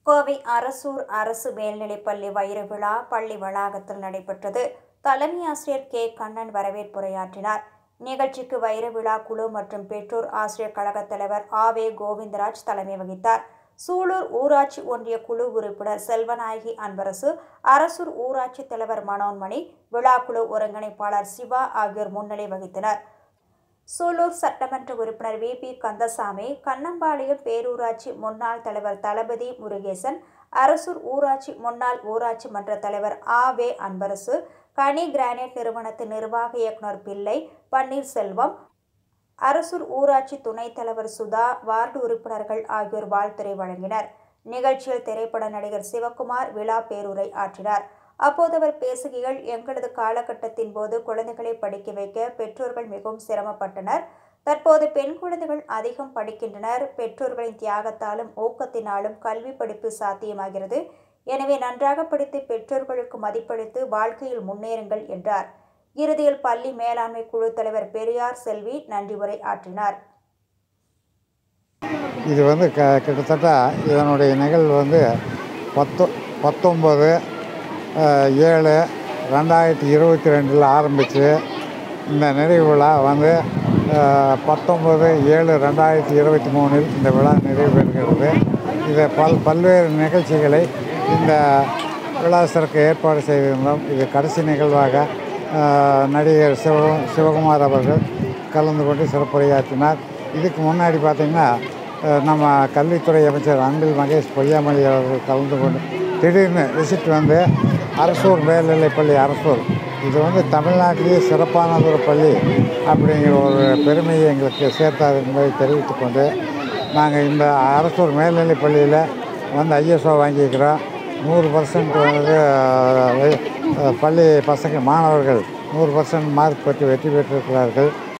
கோவை அரசூர் அரசு மேல்நிலைப்பள்ளி வைர விழா பள்ளி வளாகத்தில் நடைபெற்றது தலைமை ஆசிரியர் கே கண்ணன் வரவேற்புரையாற்றினார் நிகழ்ச்சிக்கு வைர விழா குழு மற்றும் பெற்றோர் ஆசிரியர் கழகத் தலைவர் ஆ வே கோவிந்தராஜ் தலைமை வகித்தார் சூலூர் ஊராட்சி ஒன்றிய குழு உறுப்பினர் செல்வநாயகி அன்பரசு அரசூர் ஊராட்சி தலைவர் மனோன்மணி விழாக்குழு ஒருங்கிணைப்பாளர் சிவா ஆகியோர் முன்னிலை வகித்தனர் சூலூர் சட்டமன்ற உறுப்பினர் வி பி கந்தசாமி கண்ணம்பாளையம் பேரூராட்சி முன்னாள் தலைவர் தளபதி முருகேசன் அரசூர் ஊராட்சி முன்னாள் ஊராட்சி மன்ற தலைவர் ஆ வே அன்பரசு கனி கிரானைட் நிறுவனத்தின் நிர்வாக இயக்குனர் பிள்ளை பன்னீர்செல்வம் அரசூர் ஊராட்சி துணைத் தலைவர் சுதா வார்டு உறுப்பினர்கள் ஆகியோர் வாழ்த்துரை வழங்கினர் நிகழ்ச்சியில் திரைப்பட நடிகர் சிவகுமார் விழா பேருரை ஆற்றினார் அப்போது அவர் பேசுகையில் எங்களது காலகட்டத்தின் போது குழந்தைகளை படிக்க வைக்க பெற்றோர்கள் மிகவும் சிரமப்பட்டனர் தற்போது பெண் குழந்தைகள் அதிகம் படிக்கின்றனர் பெற்றோர்களின் தியாகத்தாலும் ஊக்கத்தினாலும் கல்வி படிப்பு சாத்தியமாகிறது எனவே நன்றாக படித்து பெற்றோர்களுக்கு மதிப்பளித்து வாழ்க்கையில் முன்னேறுங்கள் என்றார் இறுதியில் பள்ளி மேலாண்மை குழு தலைவர் பெரியார் செல்வி நன்றி உரை ஆற்றினார் இது வந்து க கிட்டத்தட்ட இதனுடைய நிகழ்வு வந்து பத்தொ பத்தொம்பது ஏழு ரெண்டாயிரத்தி இருபத்தி ரெண்டில் ஆரம்பித்து இந்த நிறைவு விழா வந்து அஹ், பத்தொம்பது ஏழு ரெண்டாயிரத்தி இருபத்தி மூணில் இந்த விழா நிறைவு பெறுகிறது இதை பல் பல்வேறு நிகழ்ச்சிகளை இந்த விழாவிற்கு ஏற்பாடு செய்திருந்தோம் இது கடைசி நிகழ்வாக அஹ், நடிகர் சிவ சிவகுமார் அவர்கள் கலந்து கொண்டு சிறப்புரையாற்றினார் இதுக்கு முன்னாடி பார்த்திங்கன்னா அஹ், நம்ம கல்வித்துறை அமைச்சர் அன்பில் மகேஷ் பொய்யாமொழி அவர்கள் கலந்து கொண்டு திடீர்னு விசிட் வந்து அரசூர் மேல்நிலைப்பள்ளி அரசூர் இது வந்து தமிழ்நாட்டிலேயே சிறப்பானது ஒரு பள்ளி அப்படிங்கிற ஒரு பெருமையை எங்களுக்கு சேர்த்தார் என்பதை தெரிவித்துக் கொண்டு நாங்கள் இந்த அரசூர் மேல்நிலைப் பள்ளியில் வந்து ஐஎஸ்ஓ வாங்கியிருக்கிறோம் நூறு பர்சன்ட் வந்து அஹ், அஹ், பள்ளி பசங்க மாணவர்கள் நூறு பர்சன்ட் மார்க் பெற்று வெற்றி பெற்றிருக்கிறார்கள்